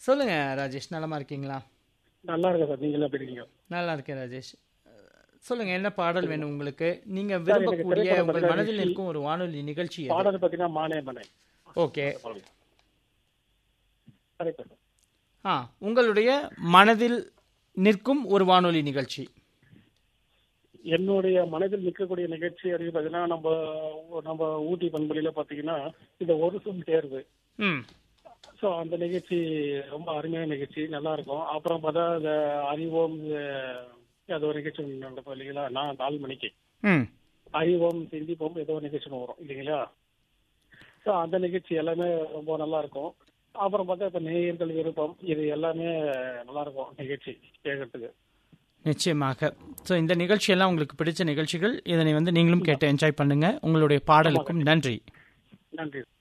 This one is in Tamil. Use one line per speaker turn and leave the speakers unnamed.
சொல்லுங்க ராஜேஷ் நலமா இருக்கீங்களா
நல்லா இருக்கேன் சார் நீங்களும் எப்படி இருக்கீங்க
நல்லா இருக்கேன் ராஜேஷ் அஹ், சொல்லுங்க என்ன பாடல் வேணும் உங்களுக்கு நீங்க
எனக்கு
விரும்பக்கூடிய
திரைப்படம்
உங்கள்
பத்தின
மனதில்
விஷயம்
இருக்கும் ஒரு வானொலி நிகழ்ச்சி எது?
பாடல் பார்த்தீங்கன்னா மானே மனை
ஓகே
கரெக்ட் சார்
ஆ உங்களுடைய மனதில் நிற்கும் ஒரு வானொலி நிகழ்ச்சி
என்னுடைய மனதில் நிற்கக்கூடிய நிகழ்ச்சி அப்படின்னு பார்த்தீங்கன்னா நம்ம நம்ம ஊட்டி பண்பொழியில பார்த்தீங்கன்னா இந்த ஒரு சொல் தேர்வு
ம்
ஸோ அந்த நிகழ்ச்சி ரொம்ப அருமையான நிகழ்ச்சி நல்லா இருக்கும் அப்புறம் பார்த்தா இந்த அறிவோம் அஹ், அது ஒரு நிகழ்ச்சி ஒண்ணு நடக்கும் இல்லைங்களா நான் நாலு மணிக்கு
ம்
அறிவோம் சிந்திப்போம் ஏதோ ஒரு நிகழ்ச்சி ஒண்ணு வரும் இல்லைங்களா ஸோ அந்த நிகழ்ச்சி எல்லாமே ரொம்ப நல்லா இருக்கும் அப்புறம் பார்த்தா இப்போ நேயர்கள் விருப்பம் இது எல்லாமே நல்லா இருக்கும் நிகழ்ச்சி கேட்கறதுக்கு
நிச்சயமாக ஸோ இந்த நிகழ்ச்சியெல்லாம் உங்களுக்கு பிடிச்ச நிகழ்ச்சிகள் இதனை வந்து நீங்களும் கேட்டு என்ஜாய் பண்ணுங்க உங்களுடைய பாடலுக்கும் நன்றி
நன்றி